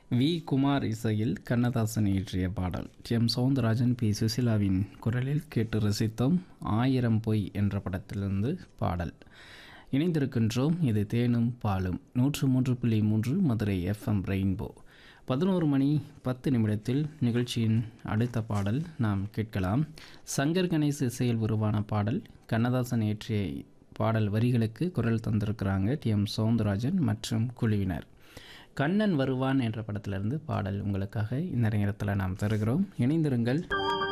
we Kumar இசையில் கண்ணதாசன் இயற்றிய பாடல் டி எம் சவுந்தரராஜன் பி சுசிலாவின் குரலில் கேட்டு ரசித்தோம் ஆயிரம் பொய் என்ற படத்திலிருந்து பாடல் இணைந்திருக்கின்றோம் இது தேனும் பாலும் நூற்று மூன்று புள்ளி மூன்று மதுரை எஃப்எம் ரெயின்போ பதினோரு மணி பத்து நிமிடத்தில் நிகழ்ச்சியின் அடுத்த பாடல் நாம் கேட்கலாம் சங்கர் கணேஷ் இசையில் உருவான பாடல் கண்ணதாசன் இயற்றிய பாடல் வரிகளுக்கு குரல் தந்திருக்கிறாங்க டி எம் சவுந்தரராஜன் மற்றும் குழுவினர் கண்ணன் வருவான் என்ற படத்திலிருந்து பாடல் உங்களுக்காக இந்த நேரத்தில் நாம் தருகிறோம் இணைந்திருங்கள்